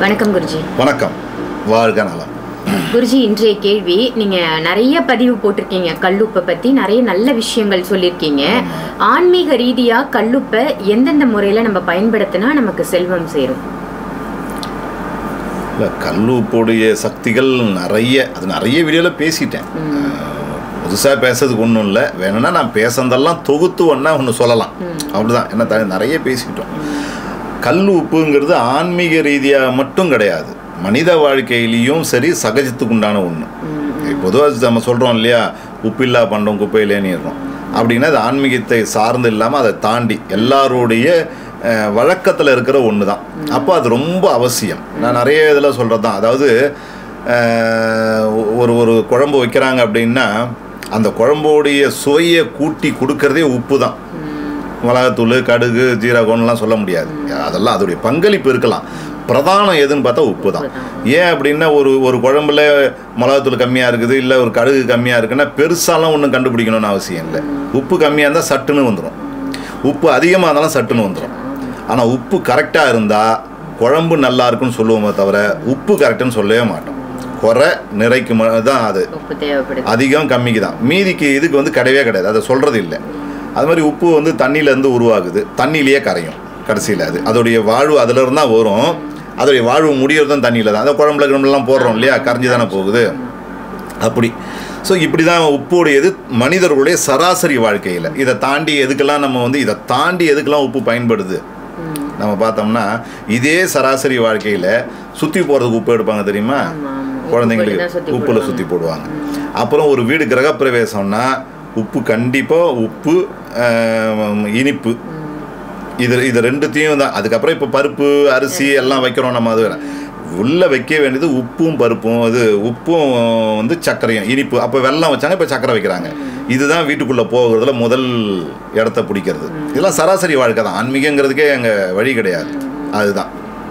வணக்கம் குருஜி வணக்கம் வாழ்க நலம் குருஜி இன்றைய கேள்வி நீங்க நிறைய பதிவு போட்டிருக்கீங்க கல்லுப்பை பத்தி நிறைய நல்ல விஷயங்கள் சொல்லியிருக்கீங்க ஆன்மீக ரீதியா கல்லுப்பை எந்தெந்த முறையில நம்ம பயன்படுத்தினா நமக்கு செல்வம் சேரும் இல்லை கல்லூப்புடைய சக்திகள் நிறைய அது நிறைய வீடியோவில் பேசிட்டேன் புதுசாக பேசுறதுக்கு ஒன்றும் இல்லை வேணும்னா நான் பேசுனதெல்லாம் தொகுத்து ஒன்றா ஒன்று சொல்லலாம் அப்படிதான் என்ன த நிறைய பேசிக்கிட்டோம் கல் உப்புங்கிறது ஆன்மீக ரீதியாக மட்டும் கிடையாது மனித வாழ்க்கையிலையும் சரி சகஜத்துக்கு உண்டான ஒன்று பொதுவாக நம்ம சொல்கிறோம் இல்லையா உப்பில்லா பண்டம் குப்பையிலேனிடுறோம் அப்படின்னா அது ஆன்மீகத்தை சார்ந்து இல்லாமல் அதை தாண்டி எல்லாருடைய வழக்கத்தில் இருக்கிற ஒன்று தான் அப்போ அது ரொம்ப அவசியம் நான் நிறைய இதில் சொல்கிறது தான் அதாவது அஹ், ஒரு ஒரு குழம்பு வைக்கிறாங்க அப்படின்னா அந்த குழம்போடைய சுவையை கூட்டி கொடுக்கறதே உப்பு தான் மிளகாத்தூள் கடுகு ஜீரகம்லாம் சொல்ல முடியாது அதெல்லாம் அதோடைய பங்களிப்பு இருக்கலாம் பிரதானம் எதுன்னு பார்த்தா உப்பு தான் ஏன் அப்படின்னா ஒரு ஒரு குழம்புல மிளகாத்தூள் கம்மியாக இருக்குது இல்லை ஒரு கடுகு கம்மியாக இருக்குன்னா பெருசாலாம் ஒன்றும் கண்டுபிடிக்கணும்னு அவசியம் இல்லை உப்பு கம்மியாக இருந்தால் சட்டுன்னு வந்துடும் உப்பு அதிகமாக இருந்தாலும் சட்டுன்னு வந்துடும் ஆனால் உப்பு கரெக்டாக இருந்தால் குழம்பு நல்லா இருக்குன்னு சொல்லுவோமே தவிர உப்பு கரெக்டுன்னு சொல்லவே மாட்டோம் குறை நிறைக்கு ம- தான் அது உப்பு தேவைப்படுது அதிகம் கம்மிக்கு தான் மீதிக்கு இதுக்கு வந்து கிடையவே கிடையாது அதை சொல்கிறது இல்லை அது மாதிரி உப்பு வந்து தண்ணியிலேருந்து உருவாகுது தண்ணியிலேயே கரையும் கடைசியில் அது அதோடைய வாழ்வு அதிலிருந்து தான் வரும் அதோடைய வாழ்வு முடியறதும் தண்ணியில் தான் அந்த குழம்புல கிழம்புலாம் போடுறோம் இல்லையா கரைஞ்சி தானே போகுது அப்படி ஸோ இப்படி தான் உப்புடையது மனிதர்களுடைய சராசரி வாழ்க்கையில் இதை தாண்டி எதுக்கெல்லாம் நம்ம வந்து இதை தாண்டி எதுக்கெல்லாம் உப்பு பயன்படுது நம்ம பார்த்தோம்னா இதே சராசரி வாழ்க்கையில் சுற்றி போகிறதுக்கு உப்பு எடுப்பாங்க தெரியுமா ஆமா, ஆமா. உப்பு குழந்தைங்களுக்கு போட்டு தான் சுத்தி உப்புல போடுவாங்க. சுற்றி போடுவாங்க அப்புறம் ஒரு வீடு கிரகப்பிரவேசம்னா உப்பு கண்டிப்பாக உப்பு ஆஹ், இனிப்பு இது இது ரெண்டுத்தையும் தான் அதுக்கப்புறம் இப்போ பருப்பு அரிசி எல்லாம் வைக்கிறோம் நம்ம அது வேற. உள்ள வைக்க வேண்டியது உப்பும் பருப்பும் இது உப்பும் வந்து சர்க்கரையும் இனிப்பு அப்போ வெல்லம் வச்சாங்க இப்போ சர்க்கரை வைக்கிறாங்க இதுதான் வீட்டுக்குள்ளே போகிறதுல முதல் இடத்த பிடிக்கிறது இதெல்லாம் சராசரி வாழ்க்கை தான் ஆன்மீகங்கிறதுக்கே அங்கே வழி கிடையாது அதுதான்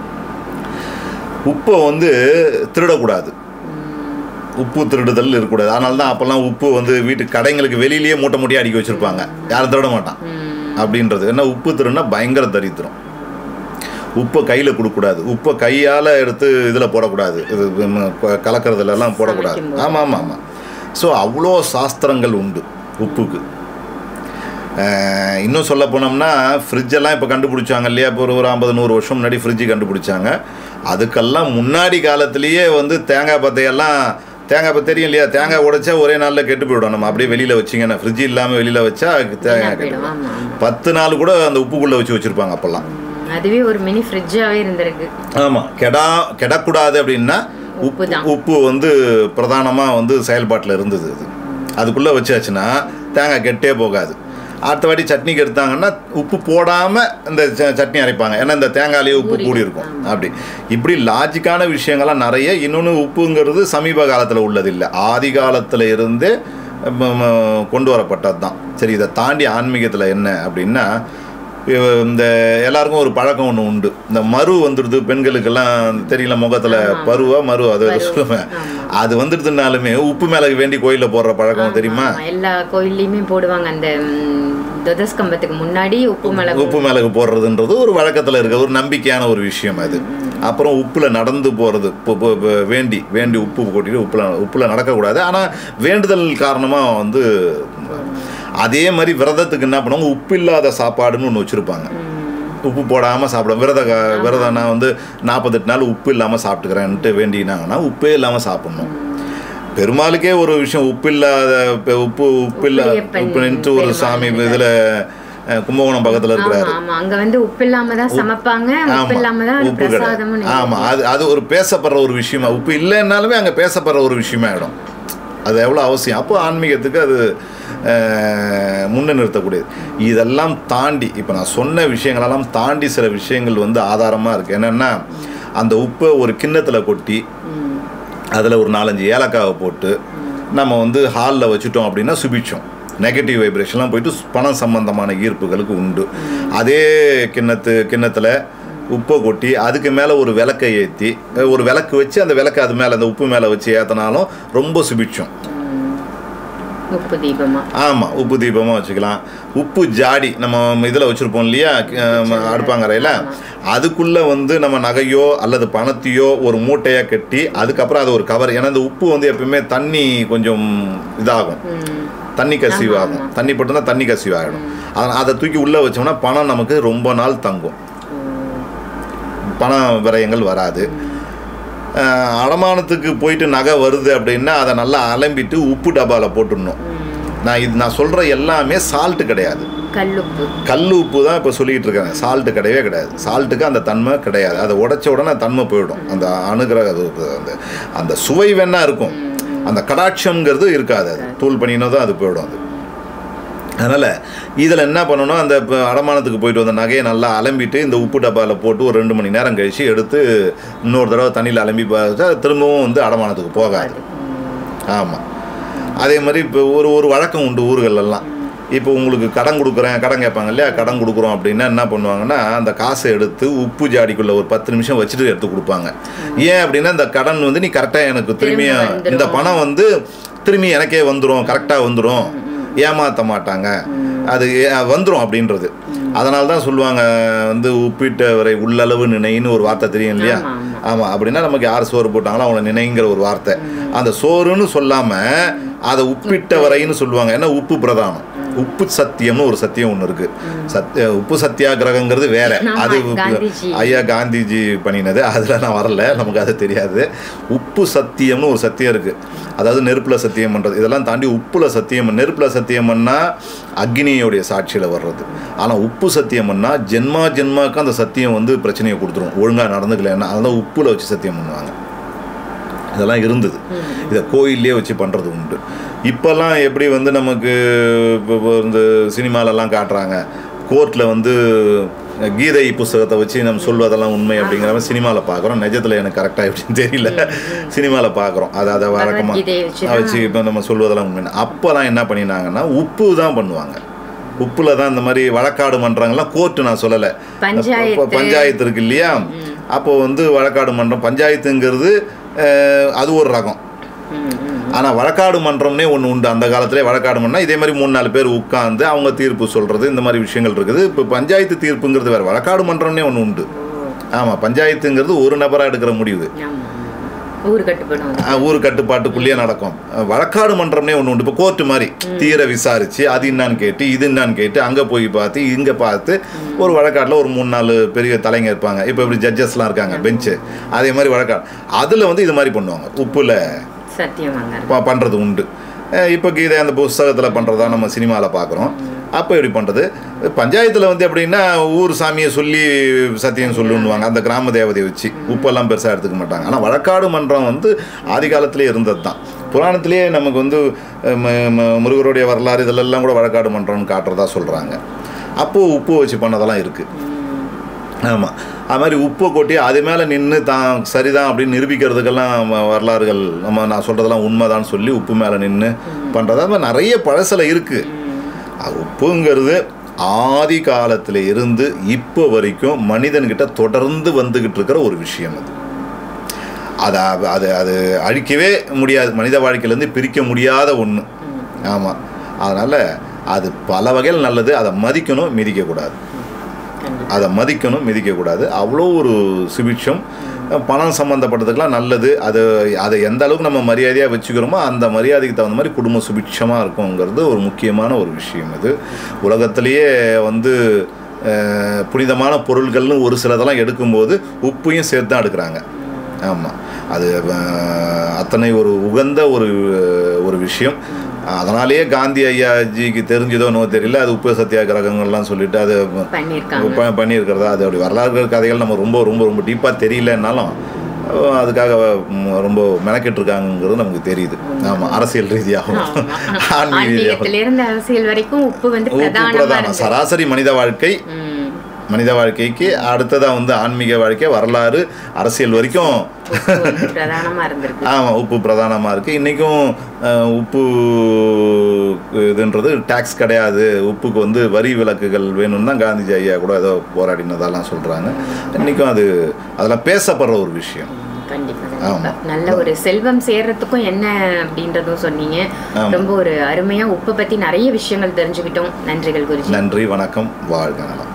உப்பை வந்து திருடக்கூடாது உப்பு திருடுதல் இருக்கக்கூடாது அதனால தான் அப்போல்லாம் உப்பு வந்து வீட்டு கடைங்களுக்கு வெளியிலேயே மூட்டை மூட்டையாக அடுக்கி வச்சுருப்பாங்க யாரும் திருட மாட்டான் அப்படின்றது ஏன்னா உப்பு திருடுனா பயங்கர தரித்திரம் உப்பை கையில் கொடுக்கக்கூடாது உப்பை கையால் எடுத்து இதில் போடக்கூடாது இது ம், க- கலக்கறதுலலாம் போடக்கூடாது சமைக்கும்போது. ஆமாம் ஆமாம் ஆமாம் ஸோ அவ்வளோ சாஸ்திரங்கள் உண்டு உப்புக்கு அஹ், இன்னும் சொல்ல போனோம்னா ஃப்ரிட்ஜெல்லாம் இப்போ கண்டுபிடிச்சாங்க இல்லையா இப்போ ஒரு ஒரு ஐம்பது நூறு வருஷம் முன்னாடி ஃப்ரிட்ஜு கண்டுபிடிச்சாங்க அதுக்கெல்லாம் முன்னாடி காலத்திலேயே வந்து தேங்காய் பத்தையெல்லாம் தேங்காய் பத்தை தெரியும் இல்லையா தேங்காய் உடைச்சா ஒரே நாளில் கெட்டு போயிடும் நம்ம அப்படியே வெளியில் வச்சிங்கன்னா ஃப்ரிட்ஜ் இல்லாமல் வெளியில் வச்சா தேங்காய் கெட்டு போயிடும், போயிடும். ஆமா. பத்து நாள் கூட அந்த உப்புக்குள்ளே வச்சு வச்சுருப்பாங்க அப்போல்லாம் அதுவே ஒரு மினி ஃப்ரிட்ஜாவே இருந்திருக்கு ஆமாம் கெடா கெடக்கூடாது அப்படின்னா உப்பு உப்பு தான். உப்பு வந்து பிரதானமாக வந்து செயல்பாட்டில் இருந்தது அது அதுக்குள்ளே வச்சாச்சுன்னா தேங்காய் கெட்டே போகாது அடுத்த வாட்டி சட்னிக்கு எடுத்தாங்கன்னா உப்பு போடாமல் இந்த ச- சட்னி அரைப்பாங்க ஏன்னா இந்த தேங்காயிலேயே உப்பு கூடி இருக்கும் அப்படி இப்படி லாஜிக்கான விஷயங்கள்லாம் நிறைய இன்னொன்று உப்புங்கிறது சமீப காலத்தில் உள்ளது இல்லை ஆதி காலத்தில் இருந்தே ம- ம- கொண்டு வரப்பட்டது தான் சரி இதை தாண்டி ஆன்மீகத்தில் என்ன அப்படின்னா இவ- இந்த எல்லாருக்கும் ஒரு பழக்கம் ஒன்று உண்டு இந்த மறு வந்துடுது பெண்களுக்கெல்லாம் தெரியல முகத்தில் பருவா மறு அது பரு. சொல்லுவேன் ஆமா. அது வந்துடுதுனாலுமே உப்பு மேலே வேண்டி கோயிலில் போடுற பழக்கம் தெரியுமா ஆமா, எல்லா கோயில்லையுமே போடுவாங்க அந்த ம், துவதஸ்கம்பத்துக்கு முன்னாடி உப்பு மிளகு உப்பு மிளகு போடுறதுன்றது ஒரு வழக்கத்தில் இருக்க ஒரு நம்பிக்கையான ஒரு விஷயம் அது அப்புறம் உப்பில் நடந்து போகிறது வேண்டி வேண்டி உப்பு கொட்டிட்டு உப்பில் உப்பில் நடக்கக்கூடாது ஆனால் வேண்டுதல் காரணமாக வந்து அதே மாதிரி விரதத்துக்கு என்ன பண்ணுவாங்க உப்பு இல்லாத சாப்பாடுன்னு ஒன்று வச்சுருப்பாங்க உப்பு போடாமல் சாப்பிட விரத க- விரதம் நான் வந்து நாற்பத்தெட்டு நாள் உப்பு இல்லாமல் சாப்பிட்டுக்கிறேன்ட்டு வேண்டினாங்கன்னா உப்பே இல்லாமல் சாப்பிட்ணும் பெருமாளுக்கே ஒரு விஷயம் உப்பு இல்லாத இப்ப உப்பு உப்பு இல்லா உப்பிலியப்பன் உப்புன்ட்டு ஒரு சாமி பெருமாள் இதில் கும்பகோணம் பக்கத்தில் இருக்கிறாரு ஆமா ஆமா அங்க வந்து உப்பு இல்லாம தான் சமைப்பாங்க உப்பு இல்லாம தான் உப்பு பிரசாதமும் கிடையாது ஆமாம் அது அது ஒரு பேசப்படுற ஒரு விஷயமா உப்பு இல்லைன்னாலுமே அங்கே பேசப்படுற ஒரு விஷயமா ஆகிடும் அது எவ்வளோ அவசியம் அப்போ ஆன்மீகத்துக்கு அது அஹ், முன்ன நிறுத்தக்கூடியது இதெல்லாம் தாண்டி இப்போ நான் சொன்ன விஷயங்களெல்லாம் தாண்டி சில விஷயங்கள் வந்து ஆதாரமாக இருக்குது என்னென்னா அந்த உப்பை ஒரு கிண்ணத்தில் கொட்டி அதில் ஒரு நாலஞ்சு ஏலக்காவை போட்டு நம்ம வந்து ஹாலில் வச்சுட்டோம் அப்படின்னா சுபிச்சோம் நெகட்டிவ் வைப்ரேஷன்லாம் போயிட்டு பணம் சம்பந்தமான ஈர்ப்புகளுக்கு உண்டு அதே கிண்ணத்து கிண்ணத்தில் உப்பை கொட்டி அதுக்கு மேலே ஒரு விளக்கை ஏற்றி ஒரு விளக்கு வச்சு அந்த விளக்கு அது மேலே அந்த உப்பு மேலே வச்சு ஏற்றினாலும் ரொம்ப சுபிச்சம் உப்பு தீபமா ஆமாம் உப்பு தீபமாக வச்சுக்கலாம் உப்பு ஜாடி நம்ம இதில் வச்சுருப்போம் இல்லையா அஹ், அடுப்பாங்கரையில் அதுக்குள்ளே வந்து நம்ம நகையோ அல்லது பணத்தையோ ஒரு மூட்டையாக கட்டி அதுக்கப்புறம் அது ஒரு கவர் ஏன்னா இந்த உப்பு வந்து எப்பயுமே தண்ணி கொஞ்சம் இதாகும் ம். தண்ணி கசிவு ஆகும் தண்ணி பட்டுனா தண்ணி கசிவு ஆகிடும் அதனால் அதை தூக்கி உள்ளே வச்சோம்னா பணம் நமக்கு ரொம்ப நாள் தங்கும் பண விரயங்கள் வராது அஹ், அடமானத்துக்கு போயிட்டு நகை வருது அப்படின்னா அதை நல்லா அலம்பிட்டு உப்பு டப்பாவில் போட்டுடணும் நான் இது நான் சொல்கிற எல்லாமே சால்ட்டு கிடையாது கல்லுப்பு கல் உப்பு தான் இப்போ சொல்லிக்கிட்டு இருக்காங்க சால்ட்டு கிடையவே கிடையாது சால்ட்டுக்கு அந்த தன்மை கிடையாது அதை உடைச்ச உடனே அந்த தன்மை போயிடும் அந்த அணுகிற அது அந்த அந்த சுவை வேணா இருக்கும் அந்த கடாட்சம்ங்கிறது இருக்காது அது தூள் பண்ணினதும் அது போயிடும் அது அதனால் இதில் என்ன பண்ணணும் அந்த இப்போ அடமானத்துக்கு போயிட்டு வந்த நகையை நல்லா அலம்பிட்டு இந்த உப்பு டப்பாவில் போட்டு ஒரு ரெண்டு மணி நேரம் கழித்து எடுத்து இன்னொரு தடவை தண்ணியில் அலம்பி பார்த்தா திரும்பவும் வந்து அடமானத்துக்கு போகாது ஆமாம் அதே மாதிரி இப்போ ஒரு ஒரு வழக்கம் உண்டு ஊர்களெல்லாம் இப்போ உங்களுக்கு கடன் கொடுக்குறேன் கடன் கேட்பாங்க இல்லையா கடன் கொடுக்குறோம் அப்படின்னா என்ன பண்ணுவாங்கன்னா அந்த காசை எடுத்து உப்பு ஜாடிக்குள்ளே ஒரு பத்து நிமிஷம் வச்சுட்டு எடுத்து கொடுப்பாங்க ஏன் அப்படின்னா இந்த கடன் வந்து நீ கரெக்டாக எனக்கு திரும்பி வந்துரும். இந்த பணம் வந்து திரும்பி எனக்கே வந்துடும் கரெக்டாக வந்துடும் ஏமாற்ற மாட்டாங்க அது ஏ- வந்துரும் அப்படின்றது அதனால தான் சொல்லுவாங்க வந்து உப்பிட்ட வரை உள்ளளவு நினைன்னு ஒரு வார்த்தை தெரியும் இல்லையா ஆமா, ஆமா. ஆமாம் அப்படின்னா நமக்கு யார் சோறு போட்டாங்களோ அவங்கள நினைங்கிற ஒரு வார்த்தை அந்த சோறுன்னு சொல்லாமல் அதை உப்பிட்ட வரைன்னு சொல்லுவாங்க ஏன்னா உப்பு பிரதானம் உப்பு சத்தியம்னு ஒரு சத்தியம் ஒன்று இருக்கு சத்திய உப்பு சத்தியாகிரகங்கிறது வேற ஆமா, அது காந்திஜி. ஐயா காந்திஜி பண்ணினது அதில் நான் வரல நமக்கு அது தெரியாது உப்பு சத்தியம்னு ஒரு சத்தியம் இருக்கு அதாவது நெருப்புல சத்தியம் பண்ணுறது இதெல்லாம் தாண்டி உப்புல சத்தியம் நெருப்புல சத்தியம் பண்ணால் அக்னியோடைய சாட்சியில் வர்றது ஆனால் உப்பு சத்தியம் பண்ணால் ஜென்மா ஜென்மாக்கு அந்த சத்தியம் வந்து பிரச்சனையை கொடுத்துரும் ஒழுங்காக நடந்துக்கலன்னா அதெல்லாம் உப்புல வச்சு சத்தியம் பண்ணுவாங்க இதெல்லாம் இருந்தது இதை கோயிலே வச்சு பண்ணுறது உண்டு இப்போல்லாம் எப்படி வந்து நமக்கு இப்போ இப்போ இந்த சினிமாலெல்லாம் காட்டுறாங்க கோர்ட்டில் வந்து கீதை புஸ்தகத்தை வச்சு நம்ம சொல்வதெல்லாம் உண்மை அப்படிங்கிற மாதிரி சினிமாவில் பார்க்குறோம் நிஜத்தில் எனக்கு கரெக்டாக எப்படின்னு தெரியல சினிமாவில் பார்க்குறோம் அதை அதை வழக்கமாக பகவத்கீதையை வச்சு வச்சு இப்போ நம்ம சொல்வதெல்லாம் உண்மை அப்போல்லாம் என்ன பண்ணினாங்கன்னா உப்பு தான் பண்ணுவாங்க உப்புல தான் இந்த மாதிரி வழக்காடு மன்றங்கள்லாம் கோர்ட்டு நான் சொல்லலை பஞ்சாயத்து. இப்ப பஞ்சாயத்து இருக்கு இல்லையா அப்போ வந்து வழக்காடு மன்றம் பஞ்சாயத்துங்கிறது அஹ், அது ஒரு ரகம் ம், ம். ஆனால் வழக்காடு மன்றம்னே ஒன்று உண்டு அந்த காலத்திலே வழக்காடு மன்றம் இதே மாதிரி மூணு நாலு பேர் உட்காந்து அவங்க தீர்ப்பு சொல்கிறது இந்த மாதிரி விஷயங்கள் இருக்குது இப்போ பஞ்சாயத்து தீர்ப்புங்கிறது வேறு வழக்காடு மன்றம்னே ஒன்று உண்டு ஆமாம் பஞ்சாயத்துங்கிறது ஒரு நபராக எடுக்கிற முடிவு ஆமா. ஊர் கட்டுப்படும் அஹ், ஊர் கட்டுப்பாட்டுக்குள்ளேயே நடக்கும் அஹ், வழக்காடு மன்றம்னே ஒன்று உண்டு இப்போ கோர்ட்டு மாதிரி தீர விசாரித்து அது என்னான்னு கேட்டு இது என்னான்னு கேட்டு அங்கே போய் பார்த்து இங்கே பார்த்து ஒரு வழக்காட்டில் ஒரு மூணு நாலு பெரிய தலைங்க இருப்பாங்க இப்போ இப்படி ஜட்ஜஸ்லாம் இருக்காங்க பெஞ்சு அதே மாதிரி வழக்காடு அதில் வந்து இது மாதிரி பண்ணுவாங்க உப்புல சத்தியம் வாங்க ப- பண்றது உண்டு அஹ் இப்போ கீதை அந்த புஸ்தகத்தில் பண்ணுறதா நம்ம சினிமாவில் பார்க்குறோம் அப்போ எப்படி பண்ணுறது பஞ்சாயத்தில் வந்து எப்படின்னா ஊர் சாமியை சொல்லி சத்தியம் சொல்லுன்னுவாங்க அந்த கிராம தேவதையை வச்சு உப்பெல்லாம் பெருசாக எடுத்துக்க மாட்டாங்க ஆனால் வழக்காடு மன்றம் வந்து ஆதி காலத்திலே இருந்தது தான் புராணத்திலேயே நமக்கு வந்து அஹ், ம- ம- முருகருடைய வரலாறு இதெல்லாம் கூட வழக்காடு மன்றம்னு காட்டுறதா சொல்கிறாங்க அப்போது உப்பு வச்சு பண்ணதெல்லாம் இருக்குது ஆமாம் அது மாதிரி உப்பை கொட்டி அது மேலே நின்று தான் சரிதான் அப்படின்னு நிரூபிக்கிறதுக்கெல்லாம் வ- வரலாறுகள் நம்ம நான் சொல்கிறதெல்லாம் உண்மைதான்னு சொல்லி உப்பு மேலே நின்று பண்ணுறது அது மாதிரி நிறைய பழசில் இருக்குது உப்புங்கிறது ஆதி காலத்தில் இருந்து இப்போ வரைக்கும் மனிதன்கிட்ட தொடர்ந்து வந்துக்கிட்டு இருக்கிற ஒரு விஷயம் அது அதை அது அது அழிக்கவே முடியாது மனித வாழ்க்கையிலேருந்து பிரிக்க முடியாத ஒன்று ஆமாம் அதனால் அது பல வகையில் நல்லது அதை மதிக்கணும் மிதிக்கக்கூடாது கண்டிப்பா. அதை மதிக்கணும் மிதிக்கக்கூடாது அவ்வளோ ஒரு சுபிட்சம் பணம் சம்மந்தப்பட்டதுக்கெலாம் நல்லது அது அதை எந்த அளவுக்கு நம்ம மரியாதையாக வச்சுக்கிறோமோ அந்த மரியாதைக்கு தகுந்த மாதிரி குடும்பம் சுபிட்சமாக இருக்குங்கிறது ஒரு முக்கியமான ஒரு விஷயம் இது உலகத்திலேயே வந்து அஹ், புனிதமான பொருள்கள்னு ஒரு சிலதெல்லாம் எடுக்கும்போது உப்பையும் சேர்த்து தான் எடுக்கிறாங்க ஆமாம் அது அஹ், அத்தனை ஒரு உகந்த ஒரு ஒரு விஷயம் அதனாலேயே காந்தி ஐயாஜிக்கு தெரிஞ்சதோ என்னவோ தெரியல அது உப்பு சத்தியாகிரகங்கள்லாம் சொல்லிட்டு அது பண்ணியிருக்காங்க ப- பண்ணியிருக்கிறதா அதோடைய வரலாறு கதைகள் நம்ம ரொம்ப ரொம்ப ரொம்ப டீப்பாக தெரியலனாலும் அஹ், அதுக்காக ம், ரொம்ப மெனக்கெட்டு இருக்காங்கிறது நமக்கு தெரியுது ஆமாம் அரசியல் ரீதியாகவும் ஆன்மீக ரீதியாகவும் ஆன்மீகத்திலிருந்து அரசியல் வரைக்கும் உப்பு வந்து உப்பு பிரதானமா பிரதானம் இருந்தது. சராசரி மனித வாழ்க்கை ம். மனித வாழ்க்கைக்கு அடுத்ததாக வந்து ஆன்மீக வாழ்க்கை வரலாறு அரசியல் வரைக்கும் உப்பு வந்து பிரதானமா இருந்திருக்கு ஆமாம் உப்பு பிரதானமாக இருக்குது இன்றைக்கும் உப்பு இதுன்றது டேக்ஸ் கிடையாது உப்புக்கு வந்து வரி விலக்குகள் வேணும்னு தான் காந்திஜி ஐயா கூட ஏதோ போராடினதெல்லாம் சொல்கிறாங்க இன்றைக்கும் அது அதெல்லாம் பேசப்படுற ஒரு விஷயம் கண்டிப்பா ஆமா. கண்டிப்பா நல்ல ஒரு செல்வம் சேர்றதுக்கும் என்ன அப்படின்றதும் சொன்னீங்க ஆமா. ரொம்ப ஒரு அருமையா உப்பை பத்தி நிறைய விஷயங்கள் தெரிஞ்சுக்கிட்டோம் நன்றிகள் குருஜி நன்றி வணக்கம் வாழ்க நலம்